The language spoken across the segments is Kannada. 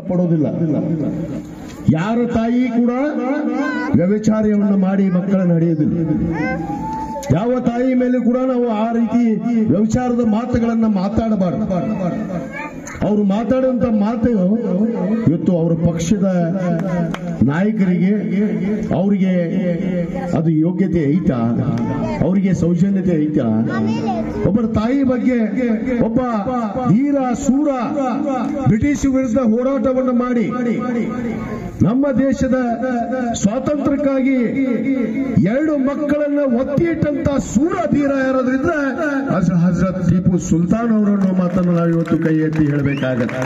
ಪಡೋದಿಲ್ಲ ಯಾರ ತಾಯಿ ಕೂಡ ವ್ಯಭಿಚಾರ್ಯವನ್ನು ಮಾಡಿ ಮಕ್ಕಳನ್ನು ಹಡೆಯೋದಿಲ್ಲ ಯಾವ ತಾಯಿ ಮೇಲೆ ಕೂಡ ನಾವು ಆ ರೀತಿ ವ್ಯಭಿಚಾರದ ಮಾತುಗಳನ್ನ ಮಾತಾಡಬಾರದು ಅವರು ಮಾತಾಡುವಂತ ಮಾತು ಇವತ್ತು ಅವರ ಪಕ್ಷದ ನಾಯಕರಿಗೆ ಅವರಿಗೆ ಅದು ಯೋಗ್ಯತೆ ಐತಾ ಅವರಿಗೆ ಸೌಜನ್ಯತೆ ಐತಾ ಒಬ್ಬರ ತಾಯಿ ಬಗ್ಗೆ ಒಬ್ಬ ಧೀರ ಸೂರ ಬ್ರಿಟಿಷ್ ವಿರುದ್ಧ ಹೋರಾಟವನ್ನು ಮಾಡಿ ನಮ್ಮ ದೇಶದ ಸ್ವಾತಂತ್ರ್ಯಕ್ಕಾಗಿ ಎರಡು ಮಕ್ಕಳನ್ನ ಒತ್ತಿ ಇಟ್ಟಂತ ಸೂರ ಧೀರ ಯಾರಾದ್ರಿದ್ರೆ ಹಜ- ಹಜರತ್ ಟಿಪ್ಪು ಸುಲ್ತಾನ್ ಅವರನ್ನು ಮಾತನ್ನು ನಾವು ಇವತ್ತು ಕೈ ಎತ್ತಿ ಹೇಳಬೇಕಾಗತ್ತೆ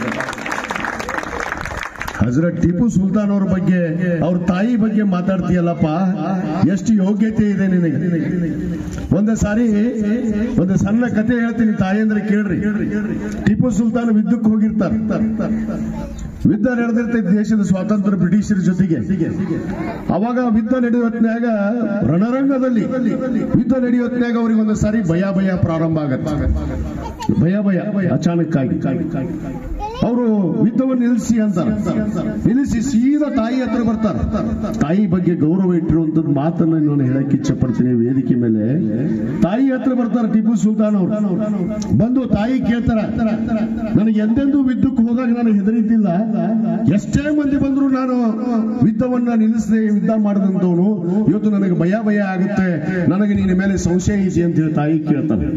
ಹಜರತ್ ಟಿಪ್ಪು ಸುಲ್ತಾನ್ ಅವ್ರ ಬಗ್ಗೆ ಅವ್ರ ತಾಯಿ ಬಗ್ಗೆ ಮಾತಾಡ್ತೀಯಲ್ಲಪ್ಪ ಎಷ್ಟು ಯೋಗ್ಯತೆ ಇದೆ ನಿನಗೆ ಒಂದು ಸಾರಿ ಒಂದು ಸಣ್ಣ ಕತೆ ಹೇಳ್ತೀನಿ ತಾಯಿ ಅಂದ್ರೆ ಕೇಳ್ರಿ ಟಿಪ್ಪು ಸುಲ್ತಾನ್ ಯುದ್ಧಕ್ಕೆ ಹೋಗಿರ್ತಾರೆ ಯುದ್ಧ ನಡೆದಿರ್ತೈತೆ ದೇಶದ ಸ್ವಾತಂತ್ರ್ಯ ಬ್ರಿಟಿಷರ ಜೊತೆಗೆ ಅವಾಗ ಯುದ್ಧ ನಡೆಯುವ ಹೊತ್ನ್ಯಾಗ ರಣರಂಗದಲ್ಲಿ ಯುದ್ಧ ನಡೆಯುವ ಹೊತ್ನ್ಯಾಗ ಅವ್ರಿಗೆ ಒಂದು ಸಾರಿ ಭಯ ಭಯ ಪ್ರಾರಂಭ ಆಗತ್ತೆ ಭಯ ಭಯ ಅಚಾನಕ್ ಆಗಿ ಅವರು ಯುದ್ಧವನ್ನು ನಿಲ್ಲಿಸಿ ಅಂತಾರೆ ನಿಲ್ಲಿಸಿ ಸೀದಾ ತಾಯಿ ಹತ್ರ ಬರ್ತಾರೆ ತಾಯಿ ಬಗ್ಗೆ ಗೌರವ ಇಟ್ಟಿರುವಂತದ್ದು ಮಾತನ್ನ ನಾನು ಹೇಳಕ್ ಇಚ್ಛೆ ಪಡ್ತೀನಿ ವೇದಿಕೆ ಮೇಲೆ ತಾಯಿ ಹತ್ರ ಬರ್ತಾರೆ ಟಿಪ್ಪು ಸುಲ್ತಾನ್ ಅವರು ಬಂದು ತಾಯಿ ಕೇಳ್ತಾರ ನನಗೆ ಎಂದೆಂದೂ ಯುದ್ಧಕ್ಕೆ ಹೋದಾಗ ನಾನು ಹೆದರಿದ್ದಿಲ್ಲ ಎಷ್ಟೇ ಮಂದಿ ಬಂದ್ರು ನಾನು ಯುದ್ಧವನ್ನ ನಿಲ್ಲಿಸದೆ ಯುದ್ಧ ಮಾಡಿದಂತವನು ಇವತ್ತು ನನಗೆ ಭಯ ಭಯ ಆಗುತ್ತೆ ನನಗೆ ನಿನ್ನ ಮೇಲೆ ಸಂಶಯ ಇದೆ ಅಂತ ಹೇಳಿ ತಾಯಿ ಕೇಳ್ತಾನೆ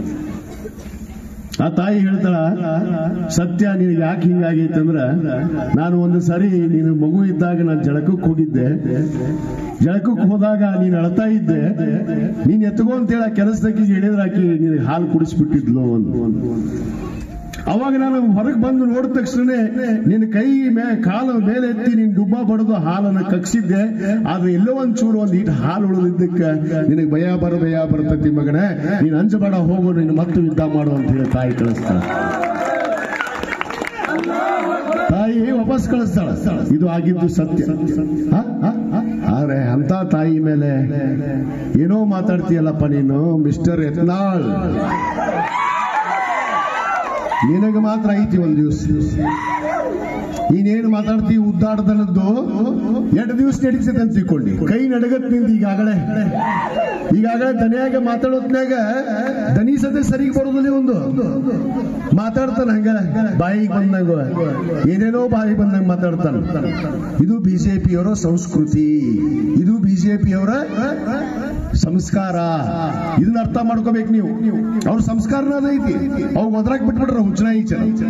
ಆ ತಾಯಿ ಹೇಳ್ತಾಳ ಸತ್ಯ ನಿನಗೆ ಯಾಕೆ ಹಿಂಗಾಗೈತೆ ಅಂದ್ರ ನಾನು ಒಂದು ಸರಿ ನೀನು ಮಗು ಇದ್ದಾಗ ನಾನು ಜಳಕಕ್ಕೆ ಹೋಗಿದ್ದೆ ಜಳಕಕ್ಕೆ ಹೋದಾಗ ನೀನು ಅಳ್ತಾ ಇದ್ದೆ ನೀನ್ ಎತ್ಕೋ ಅಂತೇಳಿ ಆ ಕೆಲಸದಾಕಿ ಹೇಳಿದ್ರೆ ಆಕಿ ನೀನು ಹಾಲು ಕುಡಿಸ್ಬಿಟ್ಟಿದ್ಲು ಒಂದು ಅವಾಗ ನಾನು ಹೊರಗೆ ಬಂದು ನೋಡಿದ ತಕ್ಷಣ ನಿನ್ನ ಕೈ ಮೇ ಕಾಲ ಮೇಲೆ ಎತ್ತಿ ನೀನ್ ಡುಬ್ಬ ಬಡದು ಹಾಲನ್ನು ಕಕ್ಸಿದ್ದೆ ಆದ್ರೆ ಎಲ್ಲೋ ಒಂಚೂರು ಒಂದು ಇಟ್ಟು ಹಾಲು ಉಳಿದಿದ್ದಕ್ಕೆ ನಿನಗೆ ಭಯ ಬರ ಭಯ ಬರ್ತತಿ ಮಗನೇ ನೀನ್ ಅಂಜಬೇಡ ಹೋಗು ನೀನು ಮತ್ತೆ ಯುದ್ಧ ಮಾಡು ಅಂತ ಹೇಳಿ ತಾಯಿ ಕಳಿಸ್ತಾಳ ತಾಯಿ ವಾಪಸ್ ಕಳಿಸ್ತಾಳ ಇದು ಆಗಿದ್ದು ಸತ್ಯ ಹ? ಹ? ಹ? ಆದ್ರೆ ಅಂತ ತಾಯಿ ಮೇಲೆ ಏನೋ ಮಾತಾಡ್ತೀಯಲ್ಲಪ್ಪ ನೀನು ಮಿಸ್ಟರ್ ಯತ್ನಾಳ್ ನಿನಗೆ ಮಾತ್ರ ಐತಿ ಒಂದು ದಿವಸ ನೀನೇನು ಮಾತಾಡ್ತೀವಿ ಉದ್ದಾಡದನದ್ದು ಎರಡು ದಿವಸ ನಡೀತದೆ ಅಂತ ತಿಳ್ಕೊಂಡಿ ಕೈ ನಡಗತ್ ನಿಂದ ಈಗಾಗಲೇ ಈಗಾಗಲೇ ದನಿಯಾಗ ಮಾತಾಡೋತ್ನಾಗ ದನಿ ಸತೆ ಸರಿಗೆ ಬರೋದಿಲ್ಲ ಒಂದು ಮಾತಾಡ್ತಾನ ಹಂಗ ಬಾಯಿಗೆ ಬಂದಂಗ ಏನೇನೋ ಬಾಯಿಗೆ ಬಂದಂಗ ಮಾತಾಡ್ತಾನ ಇದು ಬಿಜೆಪಿಯವರ ಸಂಸ್ಕೃತಿ ಇದು ಬಿಜೆಪಿಯವರ ಸಂಸ್ಕಾರ ಇದನ್ನ ಅರ್ಥ ಮಾಡ್ಕೋಬೇಕು ನೀವು ಅವ್ರ ಸಂಸ್ಕಾರನ ಅದೈತಿ ಅವಾಗ ಒದ್ರಾಕ್ ಬಿಟ್ಬಿಟ್ರ ಹುಚ್ಚನ ಈಚ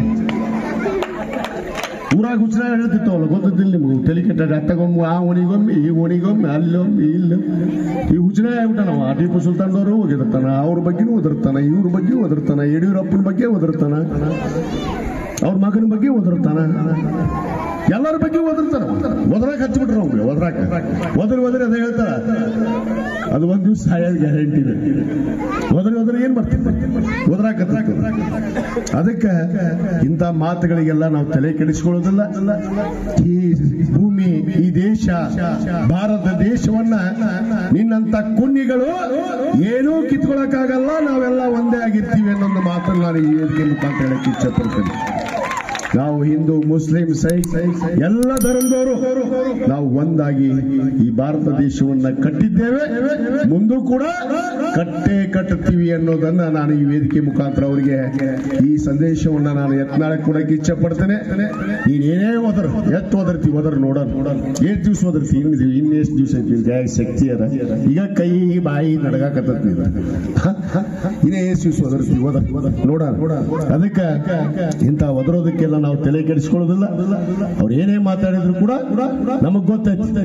ಊರಾಗ ಹುಚ್ಚನ ಹೇಳ್ತಿತ್ತವಲ್ಲ ಗೊತ್ತಿದ್ದಿಲ್ಲ ನಿಮ್ಗೆ ತಲೆ ಕೆಟ್ಟ ಅತ್ತಗೊಮ್ಮೆ ಆ ಓಣಿಗೊಮ್ಮೆ ಈ ಓಣಿಗೊಮ್ಮೆ ಅಲ್ಲೊಮ್ಮೆ ಇಲ್ಲ ಈ ಹುಚ್ಚನ ಆಗ್ಬಿಟ್ಟ ನಾವು ಟಿಪ್ಪು ಸುಲ್ತಾನ್ದವರು ಹೋಗಿರ್ತಾನ ಅವ್ರ ಬಗ್ಗೆನೂ ಒದರ್ತಾನ ಇವ್ರ ಬಗ್ಗೆ ಒದರ್ತಾನ ಯಡಿಯೂರಪ್ಪನ ಬಗ್ಗೆ ಒದರ್ತಾನ ಅವ್ರ ಮಗನ ಬಗ್ಗೆ ಒದರ್ತಾನ ಎಲ್ಲರ ಬಗ್ಗೆ ಒದರ್ತಾನ ಒದರಾಕ್ ಹಚ್ಚಿಬಿಟ್ರ ಅವ್ರಿಗೆ ಒದರಾಕ ಒದರಿ ಒದರಿ ಅದ ಹೇಳ್ತಾರ ಅದು ಒಂದ್ ದಿವಸ ಸಾಯೋದ್ ಗ್ಯಾರಂಟಿ ಇದೆ ಒದರಿ ಒದರಿ ಏನ್ ಬರ್ತಿತ್ತು ಒದರಾಕತ್ತ ಅದಕ್ಕೆ ಇಂಥ ಮಾತುಗಳಿಗೆಲ್ಲ ನಾವು ತಲೆ ಕೆಡಿಸ್ಕೊಳ್ಳೋದಿಲ್ಲ ಈ ಭೂಮಿ ಈ ದೇಶ ಭಾರತ ದೇಶವನ್ನ ನಿನ್ನಂತ ಕುನ್ನಿಗಳು ಏನೂ ಕಿತ್ಕೊಳಕ್ಕಾಗಲ್ಲ ನಾವೆಲ್ಲ ಒಂದೇ ಆಗಿರ್ತೀವಿ ಅನ್ನೋ ಮಾತನ್ನು ನಾನು ಈ ವೇದಿಕೆ ಮುಖಾಂತರ ಹೇಳಕ್ಕೆ ಇಚ್ಛೆ ಪಡ್ತೇನೆ ನಾವು ಹಿಂದೂ ಮುಸ್ಲಿಂ ಸೈಕ್ ಎಲ್ಲ ಧರ್ಮದವರು ನಾವು ಒಂದಾಗಿ ಈ ಭಾರತ ದೇಶವನ್ನ ಕಟ್ಟಿದ್ದೇವೆ ಮುಂದೂ ಕೂಡ ಕಟ್ಟೇ ಕಟ್ಟುತ್ತೀವಿ ಅನ್ನೋದನ್ನ ನಾನು ಈ ವೇದಿಕೆ ಮುಖಾಂತರ ಅವರಿಗೆ ಈ ಸಂದೇಶವನ್ನ ನಾನು ಯತ್ನಾಳಕ್ಕೆ ಕೊಡಕ್ಕೆ ಇಚ್ಛೆ ಪಡ್ತೇನೆ ನೀನೇನೇ ಹೋದ್ರ ಎತ್ ಹೋದರ್ತಿ ಹೋದ್ರ ನೋಡೋಣ ಎಷ್ಟ್ ದಿವ್ಸ ಹೋದರ್ತಿ ಇನ್ನು ಇನ್ನೆಷ್ಟು ದಿವಸ ಐತಿ ಜಯ ಶಕ್ತಿ ಅದ ಈಗ ಕೈ ಬಾಯಿ ನಡಗಾಕತ್ತೈತಿ ಇದು. ಇನ್ನೇ ಎಷ್ಟು ದಿವಸ ಹೋದರ್ತಿ ಹೋದ ನೋಡ ಅದಕ್ಕೆ ಇಂಥ ಒದರೋದಕ್ಕೆಲ್ಲ ನಾವು ತಲೆ ಕೆಡಿಸ್ಕೊಳ್ಳೋದಿಲ್ಲ ಅವ್ರು ಏನೇ ಮಾತಾಡಿದ್ರು ಕೂಡ ನಮಗ್ ಗೊತ್ತೈತಿ